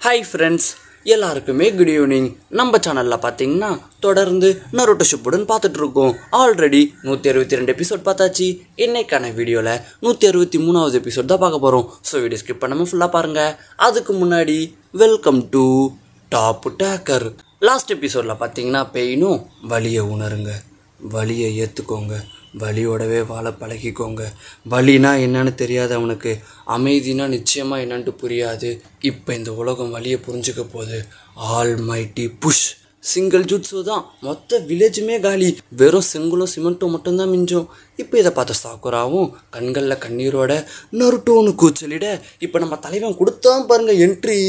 hi friends எல்லாருக்குமே good evening நம்ம சேனலில் பார்த்தீங்கன்னா தொடர்ந்து நரோட்டோ ஷிப்புடன் பார்த்துட்டு இருக்கோம் ஆல்ரெடி நூற்றி அறுபத்தி ரெண்டு எபிசோட் பார்த்தாச்சு இன்னைக்கான வீடியோவில் நூற்றி அறுபத்தி மூணாவது எபிசோட் தான் பார்க்க போகிறோம் ஸோ வீடியோ ஸ்கிப் பண்ணாமல் ஃபுல்லாக பாருங்கள் அதுக்கு முன்னாடி welcome to top taker last எபிசோடில் பார்த்தீங்கன்னா பெயினும் வலியை உணருங்க வலியை ஏற்றுக்கோங்க வலியோடவே வாழ பழகிக்கோங்க வலினா என்னன்னு தெரியாது அவனுக்கு அமைதினா நிச்சயமாக என்னன்ட்டு புரியாது இப்போ இந்த உலகம் வலியை புரிஞ்சுக்க போகுது ஆல் மைட்டி புஷ் சிங்கிள் ஜுட்ஸு தான் மொத்த வில்லேஜுமே காலி வெறும் செங்கலும் சிமெண்ட்டும் மட்டும்தான் மிஞ்சும் இப்போ இதை பார்த்த சாக்குராவும் கண்களில் கண்ணீரோட நொருட்டோன்னு கூச்சலிட இப்போ நம்ம தலைவன் கொடுத்தான் பாருங்க என்ட்ரி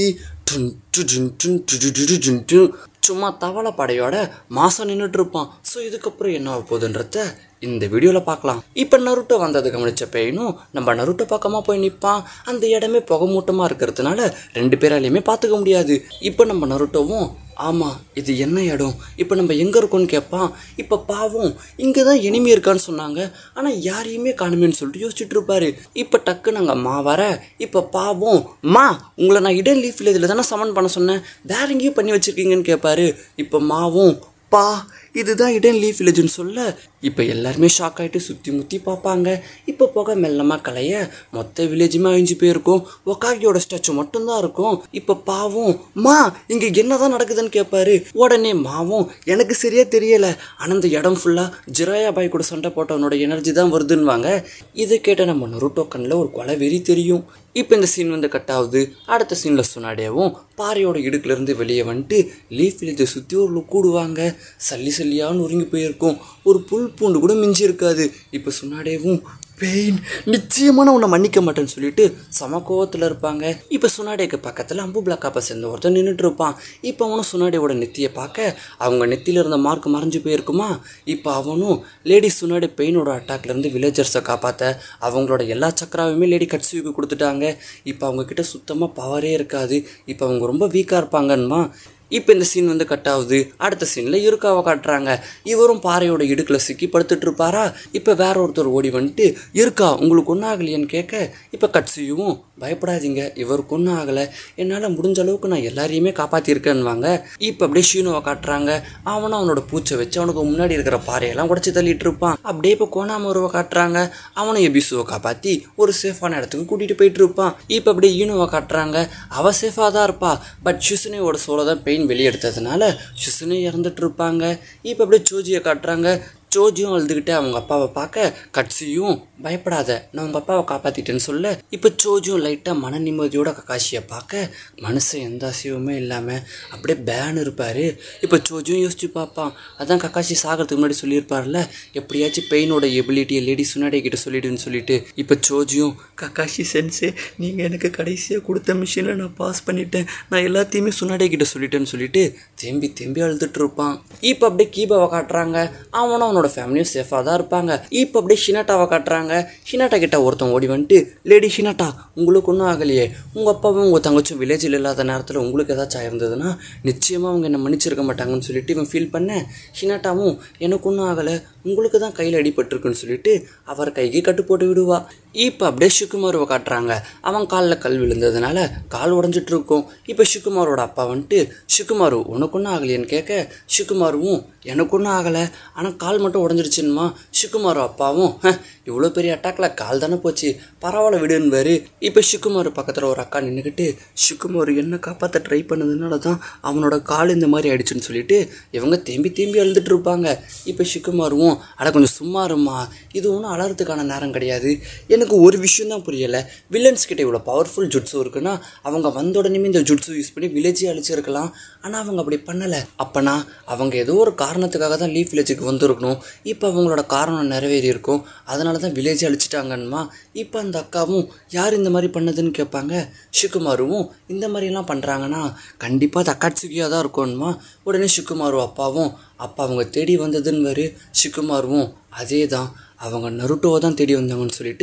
சும்மா தவளை படையோட மாசம் நின்றுட்டு இருப்பான் ஸோ இதுக்கப்புறம் என்ன ஆக போகுதுன்றத இந்த வீடியோவில் பார்க்கலாம் இப்போ நருட்டோ வந்தது கவனிச்ச பெயினும் நம்ம நருட்டோ பக்கமாக போய் நிற்பான் அந்த இடமே புகை மூட்டமாக இருக்கிறதுனால ரெண்டு பேராலையுமே பார்த்துக்க முடியாது இப்போ நம்ம நருட்டோவும் ஆமாம் இது என்ன இடம் இப்போ நம்ம எங்கே இருக்கோம்னு கேட்பான் இப்போ பாவம் இங்கே தான் எனிமி இருக்கான்னு சொன்னாங்க ஆனால் யாரையுமே காணுமேன்னு சொல்லிட்டு யோசிச்சுட்டு இருப்பாரு இப்போ டக்கு நாங்கள் மா வர இப்போ பாவம் மா உங்களை நான் இடன் லீஃபில் இதில் தானே சமன் பண்ண சொன்னேன் வேற எங்கேயும் பண்ணி வச்சிருக்கீங்கன்னு கேட்பாரு இப்போ மாவும் பா இதுதான் இடன் லீஃப் வில்லேஜ்னு சொல்ல இப்போ எல்லாருமே ஷாக் ஆகிட்டு சுற்றி முற்றி பார்ப்பாங்க இப்போ போக மெல்லமாக கலைய மொத்த வில்லேஜுமே அழிஞ்சு போயிருக்கும் ஒக்காகியோட ஸ்டாச்சு மட்டும்தான் இருக்கும் இப்போ பாவம் மா இங்கே என்னதான் நடக்குதுன்னு கேட்பாரு உடனே மாவும் எனக்கு சரியா தெரியல ஆனால் இந்த இடம் ஃபுல்லாக ஜிராயா பாய் கூட சண்டை போட்டவனோட எனர்ஜி தான் வருதுன்னுவாங்க இதை கேட்ட நம்ம நொருட்டோ கண்ணில் ஒரு கொலை வெறி தெரியும் இப்போ இந்த சீன் வந்து கட் ஆகுது அடுத்த சீனில் சுனாடியாவும் பாறையோட இடுக்குலேருந்து வெளியே வந்துட்டு லீஃப் வில்லேஜை சுற்றி ஒரு கூடுவாங்க சல்லி சல்லியாக நொறுங்கி போயிருக்கும் ஒரு புல் பூண்டு கூட மிஞ்சி இருக்காது இப்போ சுனாடேவும் பெயின் நிச்சயமாக நான் உன்னை மன்னிக்க மாட்டேன்னு சொல்லிட்டு சம கோவத்தில் இருப்பாங்க இப்போ சுனாடேக்கு பக்கத்தில் அம்பு பிளாக் ஆப்பை சேர்ந்த ஒருத்தன் நின்றுட்டு இருப்பான் இப்போ அவனும் சுனாடேவோட நெத்தியை பார்க்க அவங்க நெத்தியில் இருந்த மார்க் மறைஞ்சு போயிருக்குமா இப்போ அவனும் லேடி சுனாடே பெயினோட அட்டாக்லேருந்து வில்லேஜர்ஸை காப்பாற்ற அவங்களோட எல்லா சக்கராவையுமே லேடி கட்சிக்கு கொடுத்துட்டாங்க இப்போ அவங்கக்கிட்ட சுத்தமாக பவரே இருக்காது இப்போ அவங்க ரொம்ப வீக்காக இருப்பாங்கன்மா இப்போ இந்த சீன் வந்து கட் ஆகுது அடுத்த சீனில் இருக்காவை காட்டுறாங்க இவரும் பாறையோட இடுக்கில் சிக்கி படுத்துட்டு இருப்பாரா இப்போ வேற ஒருத்தர் ஓடி வந்துட்டு இருக்கா உங்களுக்கு ஒன்றும் ஆகலையான்னு கேட்க இப்போ கட்சியும் பயப்படாதீங்க இவருக்கு ஒன்றும் ஆகலை என்னால் முடிஞ்ச அளவுக்கு நான் எல்லாரையுமே காப்பாற்றிருக்கேன்வாங்க இப்போ அப்படியே ஷீனுவை காட்டுறாங்க அவனும் அவனோட பூச்சை வச்சு அவனுக்கு முன்னாடி இருக்கிற பாறையெல்லாம் உடச்சி தள்ளிட்டு இருப்பான் அப்படியே இப்போ கோணாமருவை காட்டுறாங்க அவனும் எபிசுவை காப்பாற்றி ஒரு சேஃபான இடத்துக்கு கூட்டிகிட்டு போயிட்டு இருப்பான் இப்போ அப்படியே ஈனுவை காட்டுறாங்க அவள் சேஃபாக தான் இருப்பா பட் ஷிசுனையோட சோலை தான் பெயின் வெளியெடுத்ததுனால ஷிசுனே இறந்துட்டு இருப்பாங்க இப்போ அப்படியே சோஜியை காட்டுறாங்க ஜோஜியும் அழுதுகிட்டு அவங்க அப்பாவை பார்க்க கட்சியும் பயப்படாத நான் உங்கள் அப்பாவை காப்பாற்றிட்டேன்னு சொல்ல இப்போ ஜோஜியும் லைட்டாக மன நிம்மதியோட கக்காஷியை பார்க்க மனசு எந்த அசைவுமே இல்லாமல் அப்படியே பேன் இருப்பார் இப்போ ஜோஜியும் யோசிச்சு பார்ப்பான் அதான் கக்காஷி சாகிறதுக்கு முன்னாடி சொல்லியிருப்பார்ல எப்படியாச்சும் பெயினோட எபிலிட்டியை லேடி சுனாடே கிட்ட சொல்லிடுன்னு சொல்லிட்டு இப்போ ஜோஜியும் கக்காஷி சென்ஸே நீங்கள் எனக்கு கடைசியாக கொடுத்த மிஷினில் நான் பாஸ் பண்ணிட்டேன் நான் எல்லாத்தையுமே சுனாடே கிட்ட சொல்லிட்டேன்னு சொல்லிட்டு தேம்பி தேம்பி அழுதுட்டு இருப்பான் இப்போ அப்படியே கீபாவை காட்டுறாங்க அவனும் அவனோட ஃபேமிலியும் சேஃபாக தான் இருப்பாங்க இப்போ அப்படியே ஷினாட்டாவை காட்டுறாங்க ஷினாட்டா கிட்ட ஒருத்தன் ஓடி வந்துட்டு லேடி ஷினாட்டா உங்களுக்கு ஒன்றும் ஆகலையே உங்கள் அப்பாவும் உங்கள் தங்கச்சும் வில்லேஜில் இல்லாத நேரத்தில் உங்களுக்கு ஏதாச்சும் ஆயிருந்ததுன்னா நிச்சயமாக அவங்க என்ன மன்னிச்சிருக்க மாட்டாங்கன்னு சொல்லிட்டு இவன் ஃபீல் பண்ண ஷினாட்டாவும் எனக்கு ஒன்றும் ஆகலை உங்களுக்கு தான் கையில் அடிபட்டிருக்குன்னு சொல்லிட்டு அவர் கைக்கு கட்டு போட்டு விடுவா இப்போ அப்படியே சுகுமாருவை காட்டுறாங்க அவன் காலில் கல் விழுந்ததுனால கால் உடஞ்சிட்டு இருக்கும் இப்போ சுகுமாரோட அப்பா வந்துட்டு சுகுமாரு உனக்கு ஒன்றும் ஆகலையேன்னு கேட்க சுகுமாருவும் எனக்கு ஒன்றும் ஆகலை ஆனால் கால் மட்டும் உடஞ்சிருச்சுன்னுமா சுகுமாரு அப்பாவும் இவ்வளோ பெரிய அட்டாக்ல கால் தானே போச்சு பரவாயில்ல விடுன்பாரு இப்போ சுகுமாரு பக்கத்தில் ஒரு அக்கா நின்றுக்கிட்டு சுகுமாரு என்ன காப்பாற்ற ட்ரை பண்ணதுனால தான் அவனோட கால் இந்த மாதிரி ஆயிடுச்சுன்னு சொல்லிட்டு இவங்க தேம்பி தேம்பி அழுதுட்டு இருப்பாங்க இப்போ சுகுமாருவும் அட கொஞ்சம் சும்மா இருமா இது ஒன்றும் அலறதுக்கான நேரம் கிடையாது எனக்கு ஒரு விஷயம் தான் புரியலை வில்லன்ஸ் கிட்ட இவ்வளோ பவர்ஃபுல் ஜுட்ஸு இருக்குன்னா அவங்க வந்த உடனே இந்த ஜுட்ஸு யூஸ் பண்ணி வில்லேஜே அழிச்சிருக்கலாம் ஆனால் அவங்க அப்படி பண்ணலை அப்போனா அவங்க ஏதோ ஒரு காரணத்துக்காக தான் லீஃப் வில்லேஜுக்கு வந்திருக்கணும் இப்போ அவங்களோட காரணம் நிறைவேறி இருக்கும் அதனால தான் வில்லேஜே அழிச்சிட்டாங்கன்னுமா இப்போ அந்த அக்காவும் யார் இந்த மாதிரி பண்ணதுன்னு கேட்பாங்க ஷிகுமாருவும் இந்த மாதிரிலாம் பண்ணுறாங்கன்னா கண்டிப்பாக அது அக்காட்சிக்கியாக தான் இருக்கும்னுமா உடனே ஷிகுமாரு அப்பாவும் அப்பா அவங்க தேடி வந்ததுன்னு வரு ஷிகுமாருவும் அதே தான் அவங்க நருட்டோவை தான் தேடி வந்தாங்கன்னு சொல்லிட்டு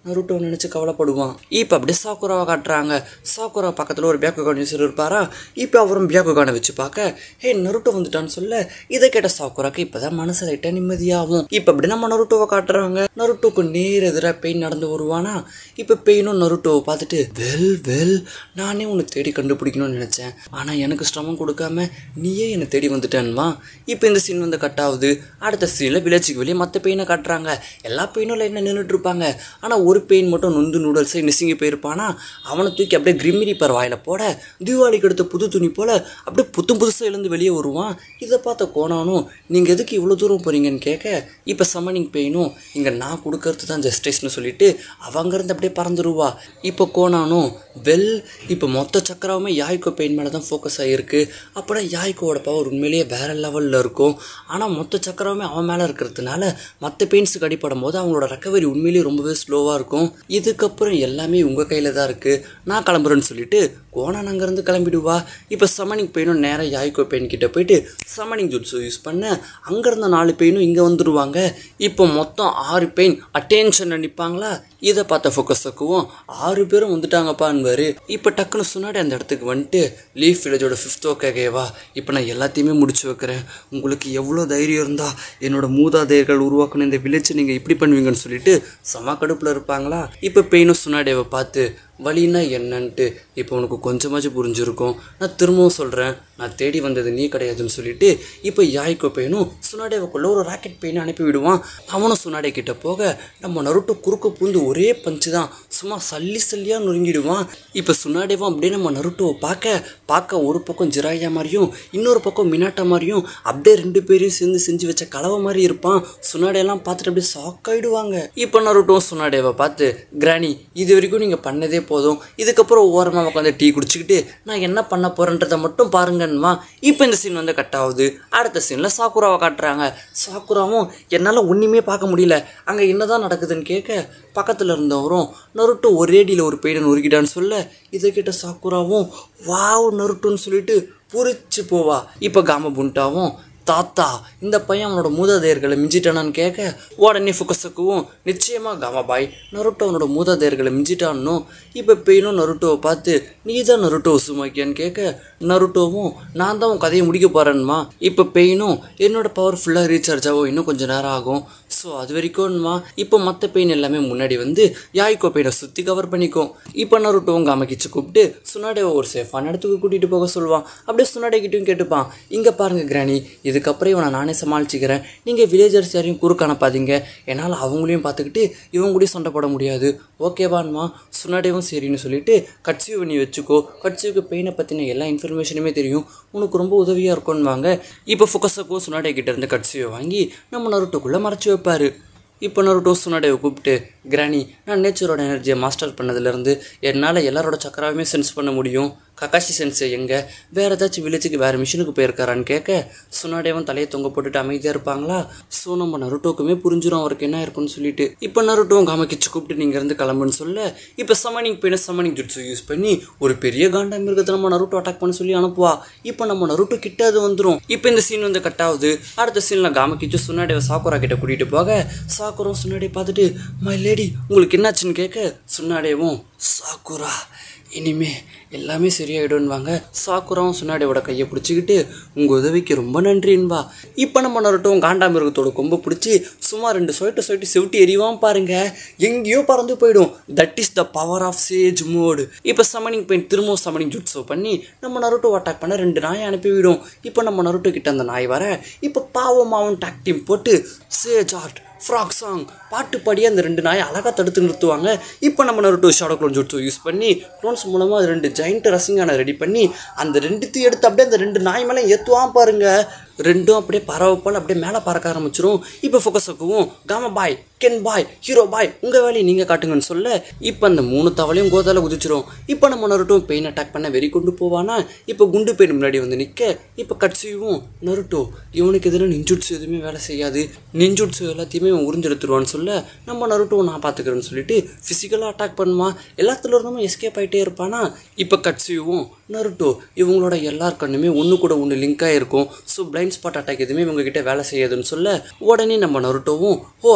நருட்டோ நினச்சி கவலைப்படுவான் இப்போ அப்படியே சாக்குராவை காட்டுறாங்க சாக்குரா பக்கத்தில் ஒரு பியாக்குகான் யூசர் இருப்பாரா இப்போ அவரும் பியாக்குகானை வச்சு பார்க்க ஹே நருட்டோ வந்துட்டான்னு சொல்ல இதை கேட்ட சாக்குராக்கு இப்போதான் மனசு லைட்டாக நிம்மதியாகும் இப்போ அப்படி நம்ம நருட்டோவை காட்டுறாங்க நருட்டோக்கு நேர் எதிராக பெயின் நடந்து வருவானா இப்போ பெயினும் நருட்டோவை பார்த்துட்டு வெல் வெல் நானே உன்னை தேடி கண்டுபிடிக்கணும்னு நினச்சேன் ஆனால் எனக்கு சிரமம் கொடுக்காம நீயே என்னை தேடி வந்துட்டேன்மா இப்போ இந்த சீன் வந்து கட் ஆகுது அடுத்த சீனில் வில்லேஜுக்கு வெளியே மற்ற பெயினை காட்டுறாங்க எல்லா பெயினும் லைனில் நின்றுட்டு இருப்பாங்க ஆனால் ஒரு பெயின் மட்டும் நொந்து நூடல்ஸை நெசுங்கி போயிருப்பானா அவனை தூக்கி அப்படியே கிரிமிரி பர் வாயில் போட தீபாவளிக்கு எடுத்த புது துணி போல் அப்படியே புத்து புதுசாக எழுந்து வெளியே வருவான் இதை பார்த்த கோனானும் நீங்கள் எதுக்கு இவ்வளோ தூரம் போகிறீங்கன்னு கேட்க இப்போ சம்மனிங் பெயினும் இங்கே நான் கொடுக்கறது தான் ஜஸ்டிஸ்னு சொல்லிட்டு அவங்கிருந்து அப்படியே பறந்துருவா இப்போ கோனானும் வெல் இப்போ மொத்த சக்கரவுமே யாய்க்கோ பெயின் மேலே தான் ஃபோக்கஸ் ஆகிருக்கு அப்போனா யாய்க்கோட பவர் உண்மையிலேயே வேற லெவலில் இருக்கும் ஆனால் மொத்த சக்கரவுமே அவன் மேலே இருக்கிறதுனால மற்ற பெயின்ஸுக்கு அடிப்படும் போது அவங்களோட ரெக்கவரி உண்மையிலேயே ரொம்பவே ஸ்லோவாக இருக்கும் இதுக்கப்புறம் எல்லாமே உங்கள் கையில் தான் இருக்குது நான் கிளம்புறேன்னு சொல்லிட்டு கோனான் அங்கேருந்து கிளம்பிடுவா இப்போ சமனிங் பெயினும் நேராக யாய்க்கோ பெயின் கிட்ட போயிட்டு சமனிங் ஜுட்ஸு யூஸ் பண்ண அங்கேருந்த நாலு பெயினும் இங்கே வந்துடுவாங்க இப்போ மொத்தம் ஆறு பெயின் அட்டென்ஷன் நிற்பாங்களா இதை பார்த்த ஃபோக்கஸுக்கும் ஆறு பேரும் வந்துட்டாங்கப்பான்வாரு இப்போ டக்குன்னு சுனாடி அந்த இடத்துக்கு வந்துட்டு லீஃப் வில்லேஜோட ஃபிஃப்த் ஓகேவா இப்போ நான் எல்லாத்தையுமே முடிச்சு வைக்கிறேன் உங்களுக்கு எவ்வளோ தைரியம் இருந்தா என்னோட மூதாதையர்கள் உருவாக்கின இந்த வில்லேஜை நீங்கள் இப்படி பண்ணுவீங்கன்னு சொல்லிட்டு செம கடுப்பில் இருப்பாங்களா இப்போ பெயினும் சுனாடியவை பார்த்து வழின்னா என்னன்ட்டு இப்போ உனக்கு கொஞ்சமாச்சும் புரிஞ்சிருக்கும் நான் திரும்பவும் சொல்கிறேன் நான் தேடி வந்தது நீ கிடையாதுன்னு சொல்லிட்டு இப்போ யாய்க்கோ பையனும் சுனாடேவுக்குள்ள ஒரு ராக்கெட் பையனை அனுப்பி விடுவான் அவனும் சுனாடே கிட்ட போக நம்ம நருட்டோ குறுக்க பூந்து ஒரே பஞ்சு தான் சும்மா சல்லி சல்லியாக நொறுங்கிடுவான் இப்போ சுனாடேவும் அப்படியே நம்ம நருட்டோவை பார்க்க பார்க்க ஒரு பக்கம் ஜிராயா மாதிரியும் இன்னொரு பக்கம் மினாட்டா மாதிரியும் அப்படியே ரெண்டு பேரையும் சேர்ந்து செஞ்சு வச்ச கலவை மாதிரி இருப்பான் சுனாடேலாம் பார்த்துட்டு அப்படியே ஷாக்காயிடுவாங்க இப்போ நருட்டோ சுனாடேவை பார்த்து கிராணி இது வரைக்கும் நீங்கள் பண்ணதே போதும் இதுக்கப்புறம் ஓரமாக உட்காந்து டீ குடிச்சிக்கிட்டு நான் என்ன பண்ண போகிறேன்றதை மட்டும் பாருங்கன்னுமா இப்போ இந்த சீன் வந்து கட் ஆகுது அடுத்த சீனில் சாக்குராவை காட்டுறாங்க சாக்குராவும் என்னால் ஒன்றுமே பார்க்க முடியல அங்கே என்னதான் நடக்குதுன்னு கேட்க பக்கத்தில் இருந்தவரும் நருட்டோ ஒரேடியில் ஒரு பெயினை நொறுக்கிட்டான்னு சொல்ல இதை கேட்ட சாக்குராவும் வாவ் நருட்டோன்னு சொல்லிட்டு புரிச்சு போவா இப்போ காம புண்டாவும் தாத்தா இந்த பையன் அவனோட மூதாதையர்களை மிஞ்சிட்டானான்னு கேட்க உடனே ஃபுக்கஸுக்குவும் நிச்சயமாக காமாபாய் நருட்டோ அவனோட மூதாதையர்களை மிஞ்சிட்டான்னும் இப்போ பெயினும் நருட்டோவை பார்த்து நீ தான் நருட்டோ உசுமாக்கியான்னு கேட்க நருட்டோவும் நான் தான் உன் கதையை முடிக்க போகிறேன்மா இப்போ பெயினும் என்னோட பவர் ஃபுல்லாக ரீசார்ஜ் ஆகும் இன்னும் கொஞ்சம் நேரம் ஆகும் ஸோ அது வரைக்கும்மா இப்போ மற்ற பெயின் எல்லாமே முன்னாடி வந்து யாய்க்கோ பெயினை சுற்றி கவர் பண்ணிக்கும் இப்போ நருட்டோவும் காமக்கிச்சு கூப்பிட்டு சுனாடேவை ஒரு சேஃபான இடத்துக்கு கூட்டிகிட்டு போக சொல்லுவான் அப்படியே சுனாடே கிட்டையும் கேட்டுப்பான் இங்கே பாருங்க கிராணி இதுக்கப்புறம் இவனை நானே சமாளிச்சுக்கிறேன் நீங்கள் வில்லேஜர்ஸ் யாரையும் குறுக்க அனுப்பாதீங்க என்னால் அவங்களையும் பார்த்துக்கிட்டு இவங்க கூட சண்டை போட முடியாது ஓகேவான்மா சுனாடேவும் சரின்னு சொல்லிட்டு கட்சியை நீ வச்சுக்கோ கட்சியுக்கு பெயினை பற்றின எல்லா இன்ஃபர்மேஷனுமே தெரியும் உனக்கு ரொம்ப உதவியாக இருக்கும்வாங்க இப்போ ஃபுக்கஸக்கோ சுனாடே கிட்ட இருந்து கட்சியை வாங்கி நம்ம நருட்டோக்குள்ளே மறைச்சி வைப்பாரு இப்போ நருட்டோ சுனாடேவை கூப்பிட்டு கிராணி நான் நேச்சரோட எனர்ஜியை மாஸ்டர் பண்ணதுலேருந்து என்னால் எல்லாரோட சக்கராவுமே சென்ஸ் பண்ண முடியும் ககாஷி சென்ஸை எங்கே வேறு ஏதாச்சும் வில்லேஜுக்கு வேறு மிஷினுக்கு போயிருக்காரான்னு கேட்க சுனாடேவும் தலையை தொங்க போட்டுட்டு அமைதியாக இருப்பாங்களா ஸோ நம்ம நருட்டோக்குமே புரிஞ்சிடும் அவருக்கு என்ன இருக்குன்னு சொல்லிட்டு இப்போ நருட்டோவும் காமக்கிச்சு கூப்பிட்டு நீங்கள் இருந்து கிளம்புன்னு சொல்ல இப்போ சமனிங் பெயின சமனிங் ஜுட்ஸு யூஸ் பண்ணி ஒரு பெரிய காண்டா மிருகத்தை நம்ம நருட்டோ அட்டாக் பண்ண சொல்லி அனுப்புவா இப்போ நம்ம நருட்டோ கிட்ட அது வந்துடும் இப்போ இந்த சீன் வந்து கட் ஆகுது அடுத்த சீனில் காமக்கிச்சு சுனாடேவை சாக்குரா கிட்ட கூட்டிகிட்டு போக சாக்குரம் சுனாடே பார்த்துட்டு மை லேடி உங்களுக்கு என்னாச்சுன்னு கேட்க சுனாடேவும் சாக்குரா இனிமே எல்லாமே சரியாயிடும்வாங்க சாக்குரம் சுனாடியோட கையை பிடிச்சிக்கிட்டு உங்கள் உதவிக்கு ரொம்ப நன்றின்பா இப்போ நம்ம நரட்டும் காண்டாமிருகத்தோட கொம்பை பிடிச்சி சும்மா ரெண்டு சொயிட்டு சொயிட்டு செவிட்டி எரிவான் பாருங்க எங்கேயோ பறந்து போயிடும் that is the power of sage mode இப்போ சமனிங் பெயின் திரும்பவும் சமனிங் ஜுட்ஸோ பண்ணி நம்ம நருட்டோ அட்டாக் பண்ண ரெண்டு நாயை அனுப்பிவிடும் இப்போ நம்ம நருட்டோ கிட்ட அந்த நாய் வர இப்போ பாவமாவும் டாக் டீம் போட்டு சேஜ் ஆர்ட் ஃப்ராக் சாங் பாட்டு பாடி அந்த ரெண்டு நாயை அழகாக தடுத்து நிறுத்துவாங்க இப்போ நம்ம நருட்டோ ஷாடோ க்ளோன் ஜுட்ஸோ யூஸ் பண்ணி க்ளோன்ஸ் மூலமாக அது ரெண்டு ஜெயிண்ட் ரசிங்கான ரெடி பண்ணி அந்த ரெண்டுத்தையும் எடுத்து அப்படியே அந்த ரெண்டு நாய் மேலே ஏற்றுவான் பாருங்க ரெண்டும் அப்படியே பறவை போல் அப்படியே மேலே பறக்க ஆரம்பிச்சிரும் இப்போ ஃபோக்கஸ் ஆக்குவோம் காம பாய் கென் பாய் ஹீரோ பாய் உங்கள் வேலையை நீங்கள் காட்டுங்கன்னு சொல்ல இப்போ அந்த மூணு தவளையும் கோதால குதிச்சிரும் இப்போ நம்ம நருட்டோ பெயின் அட்டாக் பண்ண வெறி கொண்டு போவானா இப்போ குண்டு பெயின் முன்னாடி வந்து நிற்க இப்போ கட்சியும் நருட்டோ இவனுக்கு எதிராக நிஞ்சுட்ஸு எதுவுமே வேலை செய்யாது நிஞ்சுட்ஸு எல்லாத்தையுமே இவன் உறிஞ்செடுத்துருவான்னு சொல்ல நம்ம நருட்டோ நான் பார்த்துக்கிறேன்னு சொல்லிட்டு ஃபிசிக்கலாக அட்டாக் பண்ணுமா எல்லாத்துல இருந்தும் எஸ்கேப் ஆகிட்டே இருப்பானா இப்போ கட்சியும் நருட்டோ இவங்களோட எல்லார் கண்ணுமே ஒன்று கூட ஒன்று லிங்க் ஆகிருக்கும் ஸோ பிளைண்ட் ஸ்பாட் அட்டாக் எதுவுமே இவங்க கிட்ட வேலை செய்யாதுன்னு சொல்ல உடனே நம்ம நருட்டோவும் ஓ அப்படியா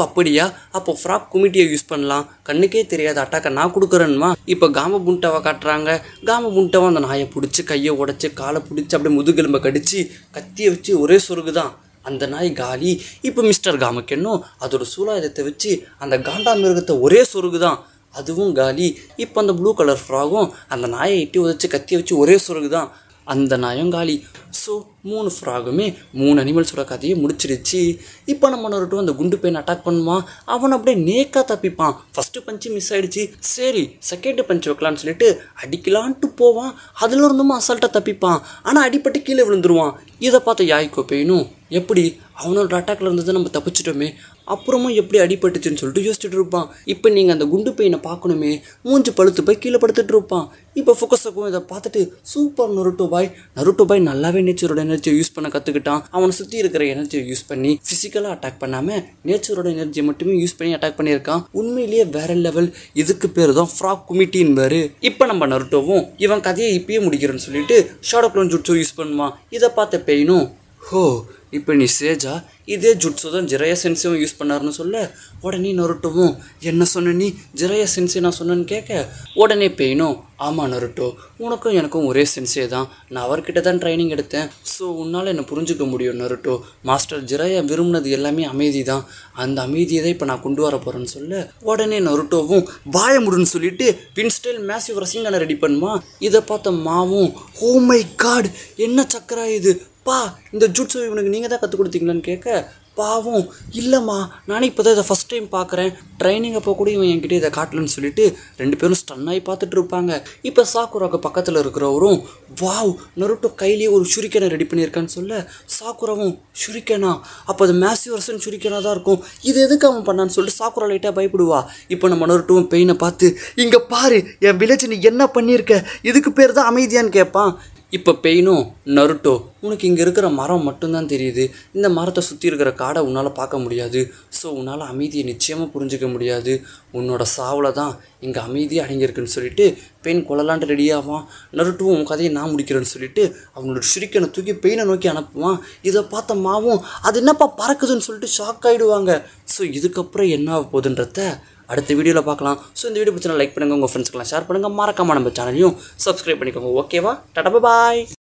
அப்போ ஃப்ராக் குமிட்டியை யூஸ் பண்ணலாம் கண்ணுக்கே தெரியாத அட்டாக்கை நான் கொடுக்குறேன்மா இப்போ காம புண்டாவை காட்டுறாங்க காம புண்டாவை அந்த நாயை பிடிச்சி கையை உடச்சி காலை பிடிச்சி அப்படியே முதுகெலும்பை கடிச்சு கத்தியை வச்சு ஒரே சொருகு தான் அந்த நாய் காலி இப்போ மிஸ்டர் காமக்கென்னும் அதோட சூலாயுதத்தை வச்சு அந்த காண்டா மிருகத்தை ஒரே சொருகு தான் அதுவும் காலி இப்போ அந்த ப்ளூ கலர் ஃப்ராகும் அந்த நாயை எட்டி உதச்சி கத்தியை வச்சு ஒரே சொருகு தான் அந்த நாயும் காலி ஸோ மூணு ஃப்ராகுமே மூணு அனிமல்ஸோட கதையை முடிச்சிடுச்சு இப்போ நம்ம நருட்டும் அந்த குண்டு பையனை அட்டாக் பண்ணுவான் அவன் அப்படியே நேக்காக தப்பிப்பான் ஃபஸ்ட்டு பஞ்சு மிஸ் ஆயிடுச்சு சரி செகண்ட் பஞ்ச் வைக்கலான்னு சொல்லிட்டு அடிக்கலான்ட்டு போவான் அதுல இருந்தும் அசால்ட்டாக தப்பிப்பான் ஆனால் அடிப்பட்டு கீழே விழுந்துருவான் இதை பார்த்த யாய்க்கோ பெயினும் எப்படி அவனோட அட்டாக்ல இருந்தது நம்ம தப்பிச்சிட்டோமே அப்புறமும் எப்படி அடிபட்டுச்சுன்னு சொல்லிட்டு யோசிச்சுட்டு இருப்பான் இப்போ நீங்கள் அந்த குண்டு பையனை பார்க்கணுமே மூஞ்சி பழுத்து போய் கீழே படுத்துட்டு இருப்பான் இப்போ ஃபோக்கஸுக்கும் இதை பார்த்துட்டு super Naruto boy Naruto boy நல்லாவே நேச்சரோட எனர்ஜியை யூஸ் பண்ண கற்றுக்கிட்டான் அவனை சுற்றி இருக்கிற எனர்ஜியை யூஸ் பண்ணி ஃபிசிக்கலாக அட்டாக் பண்ணாமல் நேச்சரோட எனர்ஜியை மட்டுமே யூஸ் பண்ணி அட்டாக் பண்ணியிருக்கான் உண்மையிலேயே வேற லெவல் இதுக்கு பேர் தான் ஃப்ராக் குமிட்டின் பாரு இப்போ நம்ம நருட்டோவும் இவன் கதையை இப்பயே முடிக்கிறேன்னு சொல்லிட்டு ஷாடோ க்ளோன் ஜுட்ஸோ யூஸ் பண்ணுவான் இதை பார்த்த பெயினும் ஹோ இப்போ நீ சேஜா இதே ஜுட்ஸோ தான் ஜிரையா சென்சியும் யூஸ் பண்ணாருன்னு சொல்ல உடனே நருட்டோவும் என்ன சொன்ன நீ ஜிரையா சென்சி நான் சொன்னேன்னு கேட்க உடனே பெயினும் ஆமாம் நருட்டோ உனக்கும் எனக்கும் ஒரே சென்சே தான் நான் அவர்கிட்ட தான் ட்ரைனிங் எடுத்தேன் ஸோ உன்னால் என்னை புரிஞ்சுக்க முடியும் நருட்டோ மாஸ்டர் ஜிரையா விரும்பினது எல்லாமே அமைதி தான் அந்த அமைதியை தான் இப்போ நான் கொண்டு வர போகிறேன்னு சொல்ல உடனே நருட்டோவும் வாய முடுன்னு சொல்லிட்டு பின்ஸ்டைல் மேசிவ் ரசிங்கான ரெடி பண்ணுமா இதை பார்த்த மாவும் ஓ மை காட் என்ன சக்கரா இது பா இந்த ஜூட்ஸு இவனுக்கு நீங்கள் தான் கற்றுக் கொடுத்தீங்களான்னு கேட்க பாவம் இல்லைம்மா நானே இப்போ தான் இதை ஃபஸ்ட் டைம் பார்க்குறேன் ட்ரைனிங் அப்போ கூட இவன் என்கிட்ட இதை காட்டலன்னு சொல்லிட்டு ரெண்டு பேரும் ஸ்டன் ஆகி பார்த்துட்டு இருப்பாங்க இப்போ சாக்குராக்கு பக்கத்தில் இருக்கிறவரும் வாவ் நருட்டோ கையிலேயே ஒரு ஷுரிக்கனை ரெடி பண்ணியிருக்கான்னு சொல்ல சாக்குராவும் ஷுரிக்கனா அப்போ அது மேசிவ் வருஷன் ஷுரிக்கனாக தான் இருக்கும் இது எதுக்கு அவன் பண்ணான்னு சொல்லிட்டு சாக்குரா லைட்டாக பயப்படுவா இப்போ நம்ம நருட்டோவும் பெயினை பார்த்து இங்கே பாரு என் வில்லேஜ் நீ என்ன பண்ணியிருக்க இதுக்கு பேர் தான் அமைதியான்னு கேட்பான் இப்போ பெயினும் நருட்டோ உனக்கு இங்கே இருக்கிற மரம் மட்டும்தான் தெரியுது இந்த மரத்தை சுற்றி இருக்கிற காடை உன்னால் பார்க்க முடியாது ஸோ உன்னால் அமைதியை நிச்சயமாக புரிஞ்சுக்க முடியாது உன்னோட சாவில் தான் இங்கே அமைதி அடங்கியிருக்குன்னு சொல்லிட்டு பெயின் கொள்ளலான்ட்டு ரெடியாவான் நருட்டுவும் உன் கதையை நான் முடிக்கிறேன்னு சொல்லிட்டு அவனோட ஷிரிக்கனை தூக்கி பெயினை நோக்கி அனுப்புவான் இதை பார்த்த மாவும் அது என்னப்பா பறக்குதுன்னு சொல்லிட்டு ஷாக் ஆகிடுவாங்க ஸோ இதுக்கப்புறம் என்ன ஆக போகுதுன்றத அடுத்த வீடியோவில் பார்க்கலாம் ஸோ இந்த வீடியோ பிடிச்சா லைக் பண்ணுங்கள் உங்கள் ஃப்ரெண்ட்ஸ்க்கெலாம் ஷேர் பண்ணுங்கள் மறக்காம நம்ம சேனலையும் சப்ஸ்கிரைப் பண்ணிக்கோங்க ஓகேவா டாடா பாய்